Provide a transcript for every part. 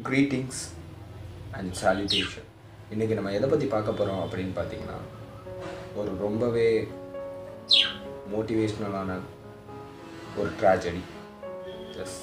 greetings and சாலிட்டேஷன் இன்றைக்கி நம்ம எதை பற்றி பார்க்க போகிறோம் அப்படின்னு பார்த்தீங்கன்னா ஒரு ரொம்பவே மோட்டிவேஷ்னலான ஒரு ட்ராஜடி எஸ்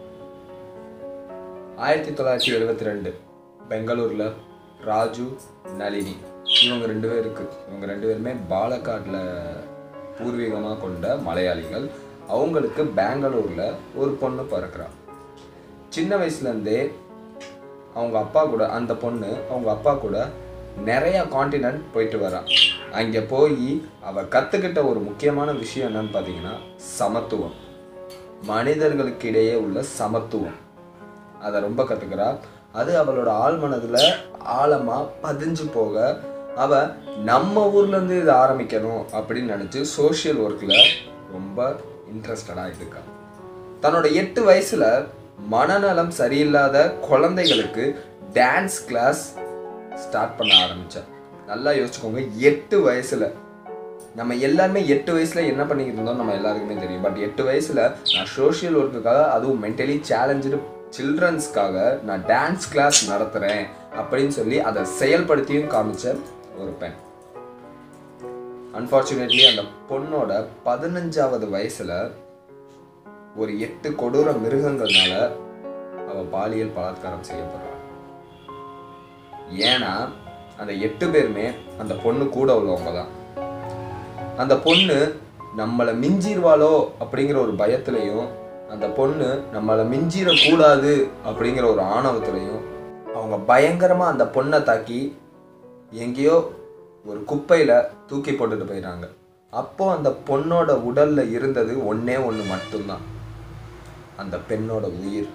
ஆயிரத்தி தொள்ளாயிரத்தி எழுபத்தி ரெண்டு பெங்களூரில் ராஜு நளினி இவங்க ரெண்டு பேருக்கு இவங்க ரெண்டு பேருமே பாலக்காட்டில் பூர்வீகமாக கொண்ட மலையாளிகள் அவங்களுக்கு பெங்களூரில் ஒரு பொண்ணு பிறக்கிறா சின்ன வயசுலேருந்தே அவங்க அப்பா கூட அந்த பொண்ணு அவங்க அப்பா கூட நிறைய காண்டினென்ட் போயிட்டு வரா அங்கே போய் அவள் கற்றுக்கிட்ட ஒரு முக்கியமான விஷயம் என்னன்னு பார்த்தீங்கன்னா சமத்துவம் மனிதர்களுக்கு இடையே உள்ள சமத்துவம் அதை ரொம்ப கற்றுக்கிறா அது அவளோட ஆழ் மனதில் ஆழமாக பதிஞ்சு போக அவ நம்ம ஊர்லேருந்து இதை ஆரம்பிக்கணும் அப்படின்னு நினச்சி சோஷியல் ஒர்க்கில் ரொம்ப இன்ட்ரெஸ்டடாக இருக்கா தன்னோட எட்டு வயசுல மனநலம் சரியில்லாத குழந்தைகளுக்கு டான்ஸ் கிளாஸ் ஸ்டார்ட் பண்ண ஆரம்பிச்சேன் நல்லா யோசிச்சுக்கோங்க எட்டு வயசுல நம்ம எல்லாருமே எட்டு வயசுல என்ன பண்ணிக்கிட்டு இருந்தோம் நம்ம எல்லாருக்குமே தெரியும் பட் எட்டு வயசுல நான் சோஷியல் ஒர்க்குக்காக அதுவும் மென்டலி சேலஞ்சு சில்ட்ரன்ஸ்க்காக நான் டான்ஸ் கிளாஸ் நடத்துறேன் அப்படின்னு சொல்லி அதை செயல்படுத்தியும் காமிச்ச ஒரு பெண் அன்பார்ச்சுனேட்லி அந்த பொண்ணோட பதினஞ்சாவது வயசுல ஒரு எட்டு கொடூர மிருகங்கள்னால அவ பாலியல் பலாத்காரம் செய்யப்படுறாள் ஏன்னா அந்த எட்டு பேருமே அந்த பொண்ணு கூட உள்ளவங்க தான் அந்த பொண்ணு நம்மளை மிஞ்சிருவாளோ அப்படிங்கிற ஒரு பயத்திலையும் அந்த பொண்ணு நம்மளை மிஞ்சிடக்கூடாது அப்படிங்கிற ஒரு ஆணவத்திலையும் அவங்க பயங்கரமா அந்த பொண்ணை தாக்கி எங்கேயோ ஒரு குப்பையில தூக்கி போட்டுட்டு போயிடுறாங்க அப்போ அந்த பொண்ணோட உடல்ல இருந்தது ஒண்ணே ஒன்று மட்டும்தான் அந்த பெண்ணோட உயிர்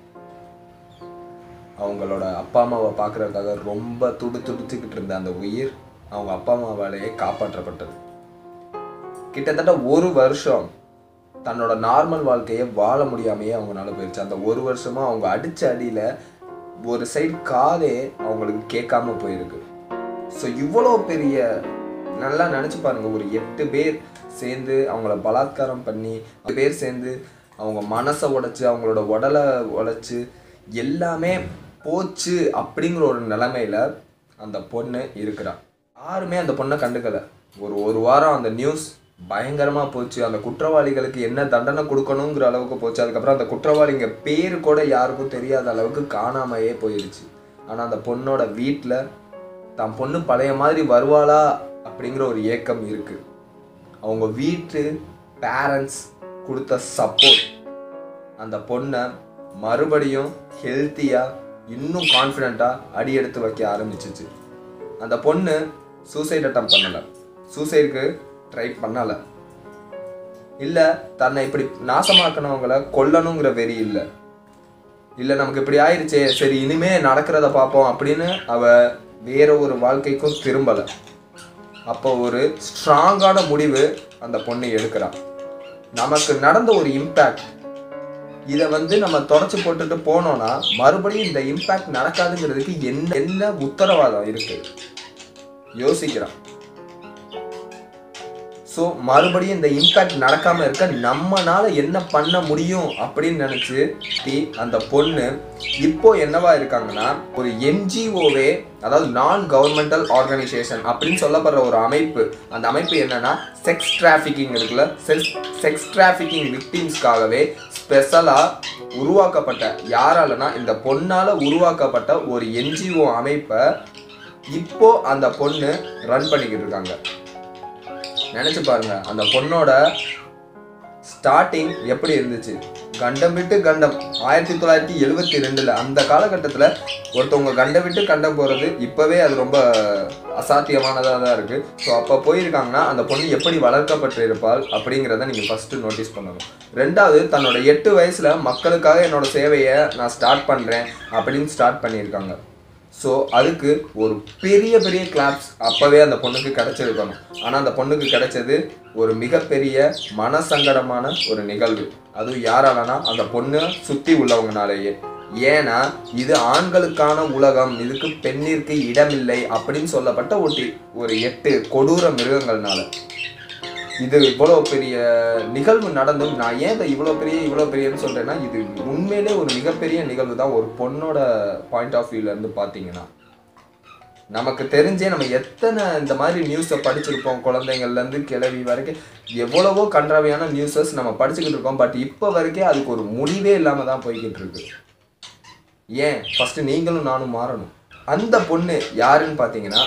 அவங்களோட அப்பா அம்மாவை பார்க்கறதுக்காக ரொம்ப துடு துடிச்சுக்கிட்டு இருந்த அந்த உயிர் அவங்க அப்பா அம்மாவாலேயே காப்பாற்றப்பட்டது கிட்டத்தட்ட ஒரு வருஷம் தன்னோட நார்மல் வாழ்க்கையை வாழ முடியாமையே அவங்களால போயிடுச்சு அந்த ஒரு வருஷமா அவங்க அடிச்ச அடியில ஒரு சைடு காதே அவங்களுக்கு கேட்காம போயிருக்கு ஸோ இவ்வளோ பெரிய நல்லா நினச்சி பாருங்க ஒரு எட்டு பேர் சேர்ந்து அவங்கள பலாத்காரம் பண்ணி எட்டு பேர் சேர்ந்து அவங்க மனசை உடைச்சு அவங்களோட உடலை உடைச்சு எல்லாமே போச்சு அப்படிங்கிற ஒரு நிலைமையில அந்த பொண்ணு இருக்கிறா யாருமே அந்த பொண்ணை கண்டுக்கல ஒரு ஒரு வாரம் அந்த நியூஸ் பயங்கரமா போச்சு அந்த குற்றவாளிகளுக்கு என்ன தண்டனை கொடுக்கணுங்கிற அளவுக்கு போச்சு அதுக்கப்புறம் அந்த குற்றவாளிங்க பேரு கூட யாருக்கும் தெரியாத அளவுக்கு காணாமையே போயிருச்சு ஆனா அந்த பொண்ணோட வீட்டில் தான் பொண்ணு பழைய மாதிரி வருவாளா அப்படிங்கிற ஒரு ஏக்கம் இருக்கு அவங்க வீட்டு பேரண்ட்ஸ் கொடுத்த சப்போர்ட் அந்த பொண்ணை மறுபடியும் ஹெல்த்தியாக இன்னும் கான்ஃபிடெண்ட்டாக அடி எடுத்து வைக்க ஆரம்பிச்சிச்சு அந்த பொண்ணு சூசைட் அட்டம் பண்ணலை சூசைடுக்கு ட்ரை பண்ணலை இல்லை தன்னை இப்படி நாசமாக்கினவங்களை கொல்லணுங்கிற வெறி இல்லை இல்லை நமக்கு இப்படி ஆயிடுச்சே சரி இனிமே நடக்கிறத பார்ப்போம் அப்படின்னு அவ வேற ஒரு வாழ்க்கைக்கும் திரும்பலை அப்போ ஒரு ஸ்ட்ராங்கான முடிவு அந்த பொண்ணு எடுக்கிறா நமக்கு நடந்த ஒரு இம்பேக்ட் இதை வந்து நம்ம தொடச்சி போட்டுட்டு போனோம்னா மறுபடியும் இந்த இம்பேக்ட் நடக்காதுங்கிறதுக்கு என்ன என்ன உத்தரவாதம் இருக்கு யோசிக்கிறான் ஸோ மறுபடியும் இந்த இம்பேக்ட் நடக்காம இருக்க நம்மனால என்ன பண்ண முடியும் அப்படின்னு நினைச்சு தி அந்த பொண்ணு இப்போ என்னவா இருக்காங்கன்னா ஒரு என்ஜிஓவே அதாவது நான் கவர்மெண்டல் ஆர்கனைசேஷன் அப்படின்னு சொல்லப்படுற ஒரு அமைப்பு அந்த அமைப்பு என்னன்னா செக்ஸ் டிராஃபிக்கிங் இருக்குல்ல செக்ஸ் செக்ஸ் டிராஃபிக்கிங் விக்டிம்ஸ்க்காகவே ஸ்பெஷலாக உருவாக்கப்பட்ட யாராலனா இந்த பொண்ணால உருவாக்கப்பட்ட ஒரு என்ஜிஓ அமைப்பை இப்போ அந்த பொண்ணு ரன் பண்ணிக்கிட்டு இருக்காங்க நினைச்சு பாருங்க அந்த பொண்ணோட ஸ்டார்டிங் எப்படி இருந்துச்சு கண்டம் விட்டு கண்டம் ஆயிரத்தி தொள்ளாயிரத்தி எழுபத்தி ரெண்டுல அந்த காலகட்டத்தில் ஒருத்தவங்க கண்டம் விட்டு கண்டம் போகிறது இப்போவே அது ரொம்ப அசாத்தியமானதாக தான் இருக்குது ஸோ அப்போ போயிருக்காங்கன்னா அந்த பொண்ணு எப்படி வளர்க்கப்பட்டு இருப்பாள் அப்படிங்கிறத நீங்கள் ஃபஸ்ட்டு நோட்டீஸ் பண்ணணும் ரெண்டாவது தன்னோட எட்டு வயசில் மக்களுக்காக என்னோட சேவையை நான் ஸ்டார்ட் பண்ணுறேன் அப்படின்னு ஸ்டார்ட் பண்ணியிருக்காங்க ஸோ அதுக்கு ஒரு பெரிய பெரிய கிளாப்ஸ் அப்போவே அந்த பொண்ணுக்கு கிடைச்சிருக்கணும் ஆனால் அந்த பொண்ணுக்கு கிடைச்சது ஒரு மிகப்பெரிய மனசங்கடமான ஒரு நிகழ்வு அதுவும் யாராலனா அந்த பொண்ணு சுற்றி உள்ளவங்கனாலேயே ஏன்னா இது ஆண்களுக்கான உலகம் இதுக்கு பெண்ணிற்கு இடமில்லை அப்படின்னு சொல்லப்பட்ட ஒரு ஒரு எட்டு கொடூர மிருகங்கள்னால இது இவ்வளோ பெரிய நிகழ்வு நடந்தும் நான் ஏன் இதை இவ்வளோ பெரிய இவ்வளோ பெரியன்னு சொல்கிறேன்னா இது உண்மையிலே ஒரு மிகப்பெரிய நிகழ்வு தான் ஒரு பொண்ணோட பாயிண்ட் ஆஃப் வியூலேருந்து பார்த்தீங்கன்னா நமக்கு தெரிஞ்சே நம்ம எத்தனை இந்த மாதிரி நியூஸை படிச்சிருப்போம் குழந்தைங்கள்லேருந்து கிளவி வரைக்கும் எவ்வளவோ கன்றாவியான நியூஸஸ் நம்ம படிச்சுக்கிட்டு இருக்கோம் பட் இப்போ வரைக்கும் அதுக்கு ஒரு முடிவே இல்லாமல் தான் போய்கிட்டு இருக்கு ஏன் ஃபஸ்ட்டு நீங்களும் நானும் மாறணும் அந்த பொண்ணு யாருன்னு பார்த்தீங்கன்னா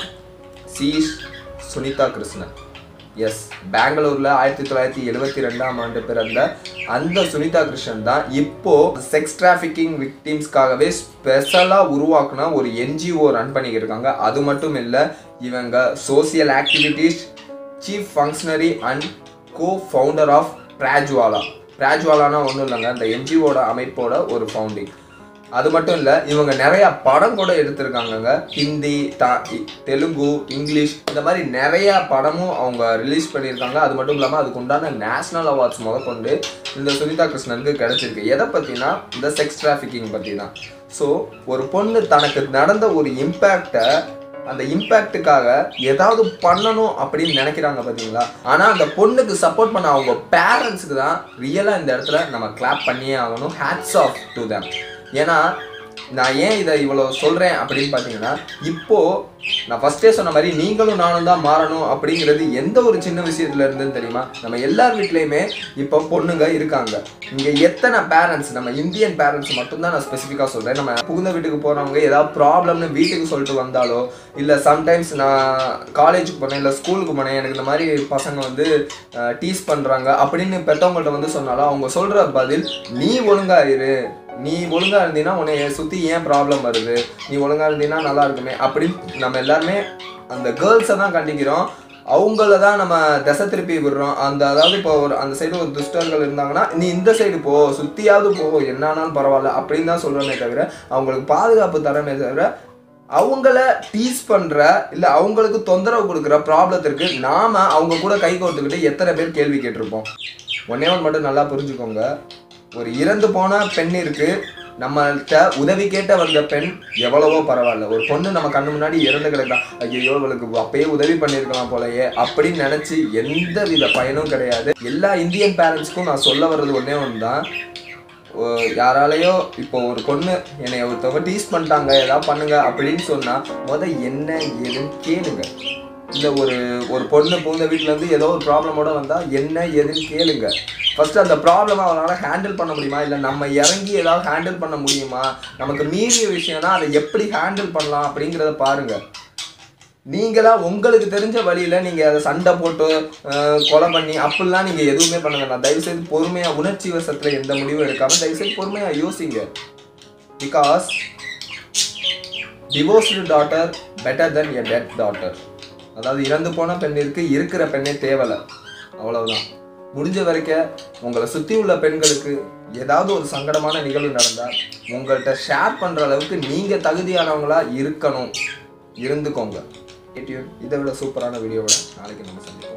சீஷ் சுனிதா கிருஷ்ணன் எஸ் பெங்களூர்ல ஆயிரத்தி தொள்ளாயிரத்தி எழுபத்தி ரெண்டாம் ஆண்டு பிறந்த அந்த சுனிதா கிருஷ்ணன் தான் இப்போ செக்ஸ் டிராஃபிக்கிங் விக்டிம்ஸ்க்காகவே ஸ்பெஷலாக உருவாக்குன ஒரு என்ஜிஓ ரன் பண்ணிக்கிட்டு இருக்காங்க அது மட்டும் இல்லை இவங்க social activities chief functionary and co founder of Prajwala பிராஜ்வாலானா ஒன்றும் இல்லைங்க அந்த என்ஜிஓட அமைப்போட ஒரு ஃபவுண்டிங் அது மட்டும் இல்லை இவங்க நிறைய படம் கூட எடுத்திருக்காங்கங்க ஹிந்தி தா இ- தெலுங்கு இங்கிலீஷ் இந்த மாதிரி நிறைய படமும் அவங்க ரிலீஸ் பண்ணியிருக்காங்க அது மட்டும் இல்லாமல் அதுக்கு உண்டான நேஷனல் அவார்ட்ஸ் முதற்கொண்டு இந்த சுனிதா கிருஷ்ணனுக்கு கிடைச்சிருக்கு எதை பற்றினா இந்த செக்ஸ் டிராஃபிக்கிங் பற்றி தான் ஸோ ஒரு பொண்ணு தனக்கு நடந்த ஒரு இம்பேக்டை அந்த இம்பேக்ட்டுக்காக ஏதாவது பண்ணணும் அப்படின்னு நினைக்கிறாங்க பார்த்தீங்களா ஆனால் அந்த பொண்ணுக்கு சப்போர்ட் பண்ண அவங்க பேரண்ட்ஸுக்கு தான் ரியலாக இந்த இடத்துல நம்ம கிளாப் பண்ணியே ஆகணும் ஹேட்ஸ் ஆஃப் டு them ஏன்னா நான் ஏன் இதை இவ்வளோ சொல்கிறேன் அப்படின்னு பார்த்தீங்கன்னா இப்போ நான் ஃபஸ்ட்டே சொன்ன மாதிரி நீங்களும் நானும் தான் மாறணும் அப்படிங்கிறது எந்த ஒரு சின்ன விஷயத்துல இருந்துன்னு தெரியுமா நம்ம எல்லார் வீட்லேயுமே இப்போ பொண்ணுங்க இருக்காங்க இங்கே எத்தனை பேரண்ட்ஸ் நம்ம இந்தியன் பேரண்ட்ஸ் மட்டும்தான் நான் ஸ்பெசிஃபிக்காக சொல்கிறேன் நம்ம புகுந்த வீட்டுக்கு போகிறவங்க ஏதாவது ப்ராப்ளம்னு வீட்டுக்கு சொல்லிட்டு வந்தாலோ இல்லை சம்டைம்ஸ் நான் காலேஜுக்கு போனேன் இல்லை ஸ்கூலுக்கு போனேன் எனக்கு இந்த மாதிரி பசங்க வந்து டீஸ் பண்ணுறாங்க அப்படின்னு பெற்றவங்கள்ட்ட வந்து சொன்னாலும் அவங்க சொல்கிற பதில் நீ ஒழுங்கா இரு நீ ஒழுங்கா இருந்தீன்னா உன்னை சுற்றி ஏன் ப்ராப்ளம் வருது நீ ஒழுங்கா இருந்தீன்னா நல்லா இருக்குமே அப்படின்னு நம்ம எல்லாருமே அந்த கேர்ள்ஸை தான் கண்டிக்கிறோம் அவங்கள தான் நம்ம திசை திருப்பி விடுறோம் அந்த அதாவது இப்போ ஒரு அந்த சைடு ஒரு துஷ்டர்கள் இருந்தாங்கன்னா நீ இந்த சைடு போ சுத்தியாவது போ என்னானாலும் பரவாயில்ல அப்படின்னு தான் சொல்கிறோமே தவிர அவங்களுக்கு பாதுகாப்பு தரமே தவிர அவங்கள டீஸ் பண்ற இல்ல அவங்களுக்கு தொந்தரவு கொடுக்குற ப்ராப்ளத்திற்கு நாம அவங்க கூட கை கோர்த்துக்கிட்டு எத்தனை பேர் கேள்வி கேட்டிருப்போம் ஒன்னே ஒன்று மட்டும் நல்லா புரிஞ்சுக்கோங்க ஒரு இறந்து போன பெண் இருக்கு நம்மள்கிட்ட உதவி கேட்ட வந்த பெண் எவ்வளவோ பரவாயில்ல ஒரு பொண்ணு நம்ம கண்ணு முன்னாடி இறந்து கிடக்கா ஐயோ இவளுக்கு அப்பயே உதவி பண்ணியிருக்கலாம் போலயே அப்படின்னு நினைச்சு எந்த வித பயனும் கிடையாது எல்லா இந்தியன் பேரண்ட்ஸ்க்கும் நான் சொல்ல வர்றது ஒன்னே ஒன்று தான் ஓ- யாராலையோ இப்போ ஒரு பொண்ணு என்னை ஒருத்தவங்க டீஸ் பண்ணிட்டாங்க ஏதாவது பண்ணுங்க அப்படின்னு சொன்னா முத என்ன ஏதுன்னு கேளுங்க இல்ல ஒரு ஒரு பொண்ணு புகுந்த வீட்ல இருந்து ஏதோ ஒரு ப்ராப்ளமோட வந்தா என்ன ஏதுன்னு கேளுங்க ஃபர்ஸ்ட் அந்த ப்ராப்ளம் அவனால ஹேண்டில் பண்ண முடியுமா இல்ல நம்ம இறங்கி ஏதாவது ஹேண்டில் பண்ண முடியுமா நமக்கு மீறிய விஷயம்னா அதை எப்படி ஹேண்டில் பண்ணலாம் அப்படிங்கிறத பாருங்க நீங்களா உங்களுக்கு தெரிஞ்ச வழியில நீங்க அதை சண்டை போட்டு அஹ், கொலை பண்ணி அப்படிலாம் நீங்க எதுவுமே பண்ண வேண்டாம் தயவு செய்து பொறுமையா உணர்ச்சி வசத்துல எந்த முடிவும் எடுக்காம தயவு செய்து பொறுமையா யோசிங்க because divorced daughter better than a dead daughter அதாவது இறந்து போன பெண்ணிற்கு இருக்கிற பெண்ணே தேவலை அவ்வளவுதான் முடிஞ்ச வரைக்கும் உங்களை சுற்றி உள்ள பெண்களுக்கு ஏதாவது ஒரு சங்கடமான நிகழ்வு நடந்தால் உங்கள்கிட்ட ஷேர் பண்ணுற அளவுக்கு நீங்கள் தகுதியானவங்களா இருக்கணும் இருந்துக்கோங்க இதை விட சூப்பரான வீடியோவோட நாளைக்கு நம்ம சந்திப்போம்